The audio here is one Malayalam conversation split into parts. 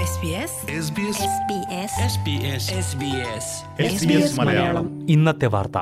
SBS SBS SBS SBS SBS SBS Malayalam ഇന്നത്തെ വാർത്ത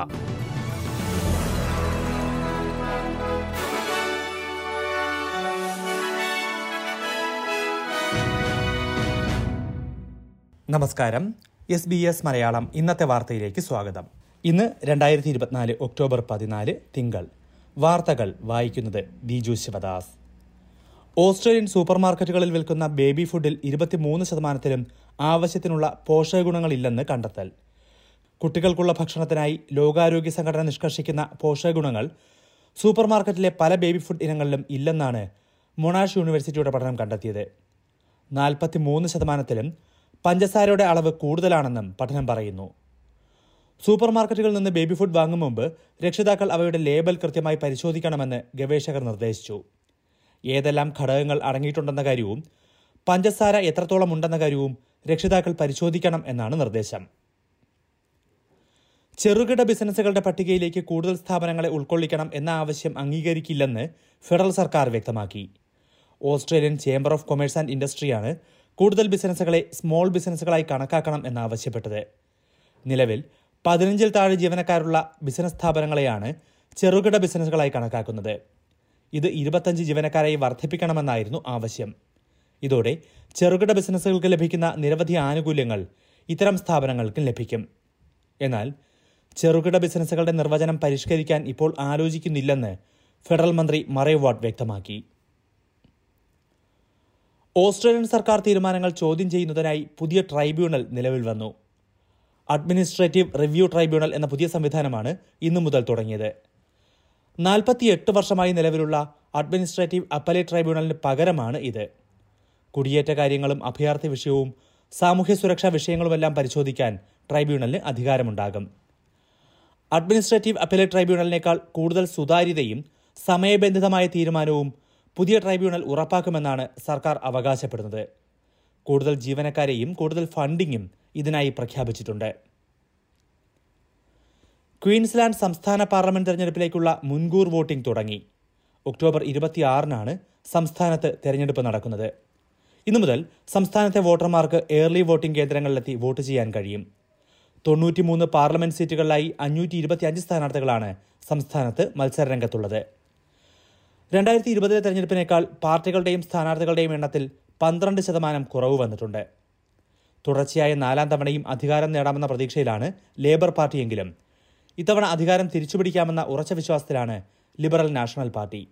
നമസ്കാരം എസ് ബി എസ് മലയാളം ഇന്നത്തെ വാർത്തയിലേക്ക് സ്വാഗതം ഇന്ന് രണ്ടായിരത്തി ഇരുപത്തിനാല് ഒക്ടോബർ പതിനാല് തിങ്കൾ വാർത്തകൾ വായിക്കുന്നത് ബിജു ശിവദാസ് ഓസ്ട്രേലിയൻ സൂപ്പർ മാർക്കറ്റുകളിൽ വിൽക്കുന്ന ബേബി ഫുഡിൽ ഇരുപത്തിമൂന്ന് ശതമാനത്തിലും ആവശ്യത്തിനുള്ള പോഷകഗുണങ്ങളില്ലെന്ന് കണ്ടെത്തൽ കുട്ടികൾക്കുള്ള ഭക്ഷണത്തിനായി ലോകാരോഗ്യ സംഘടന നിഷ്കർഷിക്കുന്ന പോഷകഗുണങ്ങൾ സൂപ്പർ മാർക്കറ്റിലെ പല ബേബി ഫുഡ് ഇനങ്ങളിലും ഇല്ലെന്നാണ് മൊണാഷ് യൂണിവേഴ്സിറ്റിയുടെ പഠനം കണ്ടെത്തിയത് നാൽപ്പത്തിമൂന്ന് ശതമാനത്തിലും പഞ്ചസാരയുടെ അളവ് കൂടുതലാണെന്നും പഠനം പറയുന്നു സൂപ്പർ മാർക്കറ്റുകളിൽ നിന്ന് ബേബി ഫുഡ് വാങ്ങും മുമ്പ് രക്ഷിതാക്കൾ അവയുടെ ലേബൽ കൃത്യമായി പരിശോധിക്കണമെന്ന് ഗവേഷകർ നിർദ്ദേശിച്ചു ഏതെല്ലാം ഘടകങ്ങൾ അടങ്ങിയിട്ടുണ്ടെന്ന കാര്യവും പഞ്ചസാര എത്രത്തോളം ഉണ്ടെന്ന കാര്യവും രക്ഷിതാക്കൾ പരിശോധിക്കണം എന്നാണ് നിർദ്ദേശം ചെറുകിട ബിസിനസ്സുകളുടെ പട്ടികയിലേക്ക് കൂടുതൽ സ്ഥാപനങ്ങളെ ഉൾക്കൊള്ളിക്കണം എന്ന ആവശ്യം അംഗീകരിക്കില്ലെന്ന് ഫെഡറൽ സർക്കാർ വ്യക്തമാക്കി Australian chamber of commerce and ഇൻഡസ്ട്രിയാണ് കൂടുതൽ ബിസിനസ്സുകളെ സ്മോൾ ബിസിനസ്സുകളായി കണക്കാക്കണം എന്നാവശ്യപ്പെട്ടത് നിലവിൽ പതിനഞ്ചിൽ താഴെ ജീവനക്കാരുള്ള ബിസിനസ് സ്ഥാപനങ്ങളെയാണ് ചെറുകിട ബിസിനസ്സുകളായി കണക്കാക്കുന്നത് ഇത് ഇരുപത്തഞ്ച് ജീവനക്കാരായി വർദ്ധിപ്പിക്കണമെന്നായിരുന്നു ആവശ്യം ഇതോടെ ചെറുകിട ബിസിനസ്സുകൾക്ക് ലഭിക്കുന്ന നിരവധി ആനുകൂല്യങ്ങൾ ഇത്തരം സ്ഥാപനങ്ങൾക്കും ലഭിക്കും എന്നാൽ ചെറുകിട ബിസിനസ്സുകളുടെ നിർവചനം പരിഷ്കരിക്കാൻ ഇപ്പോൾ ആലോചിക്കുന്നില്ലെന്ന് ഫെഡറൽ മന്ത്രി മറേ വാട്ട് വ്യക്തമാക്കി ഓസ്ട്രേലിയൻ സർക്കാർ തീരുമാനങ്ങൾ ചോദ്യം ചെയ്യുന്നതിനായി പുതിയ ട്രൈബ്യൂണൽ നിലവിൽ വന്നു അഡ്മിനിസ്ട്രേറ്റീവ് റിവ്യൂ ട്രൈബ്യൂണൽ എന്ന പുതിയ സംവിധാനമാണ് ഇന്നു മുതൽ തുടങ്ങിയത് നാൽപ്പത്തിയെട്ട് വർഷമായി നിലവിലുള്ള അഡ്മിനിസ്ട്രേറ്റീവ് അപ്പലേറ്റ് ട്രൈബ്യൂണലിന് പകരമാണ് ഇത് കുടിയേറ്റ കാര്യങ്ങളും അഭയാർത്ഥി വിഷയവും സാമൂഹ്യ സുരക്ഷാ വിഷയങ്ങളുമെല്ലാം പരിശോധിക്കാൻ ട്രൈബ്യൂണലിന് അധികാരമുണ്ടാകും അഡ്മിനിസ്ട്രേറ്റീവ് അപ്പലേറ്റ് ട്രൈബ്യൂണലിനേക്കാൾ കൂടുതൽ സുതാര്യതയും സമയബന്ധിതമായ തീരുമാനവും പുതിയ ട്രൈബ്യൂണൽ ഉറപ്പാക്കുമെന്നാണ് സർക്കാർ അവകാശപ്പെടുന്നത് കൂടുതൽ ജീവനക്കാരെയും കൂടുതൽ ഫണ്ടിങ്ങും ഇതിനായി പ്രഖ്യാപിച്ചിട്ടുണ്ട് ക്വീൻസ്ലാൻഡ് സംസ്ഥാന പാർലമെന്റ് തെരഞ്ഞെടുപ്പിലേക്കുള്ള മുൻകൂർ വോട്ടിംഗ് തുടങ്ങി ഒക്ടോബർ ഇരുപത്തിയാറിനാണ് സംസ്ഥാനത്ത് തെരഞ്ഞെടുപ്പ് നടക്കുന്നത് ഇന്നു മുതൽ സംസ്ഥാനത്തെ വോട്ടർമാർക്ക് ഏർലി വോട്ടിംഗ് കേന്ദ്രങ്ങളിലെത്തി വോട്ട് ചെയ്യാൻ കഴിയും തൊണ്ണൂറ്റിമൂന്ന് പാർലമെന്റ് സീറ്റുകളിലായി അഞ്ഞൂറ്റി ഇരുപത്തിയഞ്ച് സ്ഥാനാർത്ഥികളാണ് സംസ്ഥാനത്ത് മത്സരരംഗത്തുള്ളത് രണ്ടായിരത്തി ഇരുപതിലെ തെരഞ്ഞെടുപ്പിനേക്കാൾ പാർട്ടികളുടെയും സ്ഥാനാർത്ഥികളുടെയും എണ്ണത്തിൽ പന്ത്രണ്ട് ശതമാനം കുറവ് വന്നിട്ടുണ്ട് തുടർച്ചയായ നാലാം തവണയും അധികാരം നേടാമെന്ന പ്രതീക്ഷയിലാണ് ലേബർ പാർട്ടിയെങ്കിലും ഇത്തവണ അധികാരം തിരിച്ചുപിടിക്കാമെന്ന ഉറച്ച വിശ്വാസത്തിലാണ് ലിബറൽ നാഷണൽ പാർട്ടി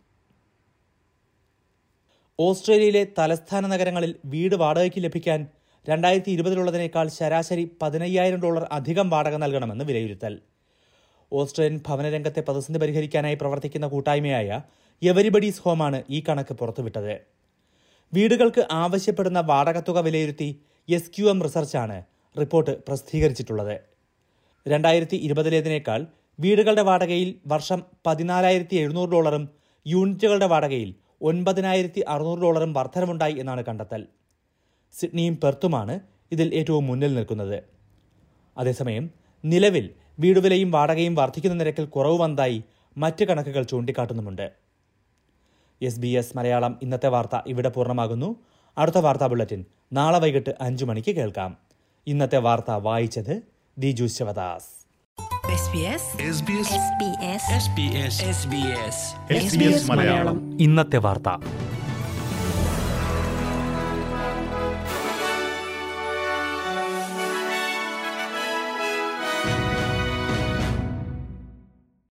ഓസ്ട്രേലിയയിലെ തലസ്ഥാന നഗരങ്ങളിൽ വീട് വാടകയ്ക്ക് ലഭിക്കാൻ രണ്ടായിരത്തി ഇരുപതിലുള്ളതിനേക്കാൾ ശരാശരി പതിനയ്യായിരം ഡോളർ അധികം വാടക നൽകണമെന്ന് വിലയിരുത്തൽ ഓസ്ട്രേലിയൻ ഭവനരംഗത്തെ പ്രതിസന്ധി പരിഹരിക്കാനായി പ്രവർത്തിക്കുന്ന കൂട്ടായ്മയായ എവരിബഡീസ് ഹോമാണ് ഈ കണക്ക് പുറത്തുവിട്ടത് വീടുകൾക്ക് ആവശ്യപ്പെടുന്ന വാടകത്തുക വിലയിരുത്തി എസ് ക്യു എം റിസർച്ചാണ് റിപ്പോർട്ട് പ്രസിദ്ധീകരിച്ചിട്ടുള്ളത് രണ്ടായിരത്തി ഇരുപതിലേതിനേക്കാൾ വീടുകളുടെ വാടകയിൽ വർഷം പതിനാലായിരത്തി എഴുന്നൂറ് ഡോളറും യൂണിറ്റുകളുടെ വാടകയിൽ ഒൻപതിനായിരത്തി അറുന്നൂറ് ഡോളറും വർധനമുണ്ടായി എന്നാണ് കണ്ടെത്തൽ സിഡ്നിയും പെർത്തുമാണ് ഇതിൽ ഏറ്റവും മുന്നിൽ നിൽക്കുന്നത് അതേസമയം നിലവിൽ വീടുവിലയും വാടകയും വർദ്ധിക്കുന്ന നിരക്കിൽ കുറവ് വന്നതായി മറ്റ് കണക്കുകൾ ചൂണ്ടിക്കാട്ടുന്നുമുണ്ട് എസ് ബി എസ് മലയാളം ഇന്നത്തെ വാർത്ത ഇവിടെ പൂർണ്ണമാകുന്നു അടുത്ത വാർത്താ ബുള്ളറ്റിൻ നാളെ വൈകിട്ട് അഞ്ചു മണിക്ക് കേൾക്കാം ഇന്നത്തെ വാർത്ത വായിച്ചത് Diju Sivadas SBS SBS SBS SBS SBS SBS Malayalam ഇന്നത്തെ വാർത്ത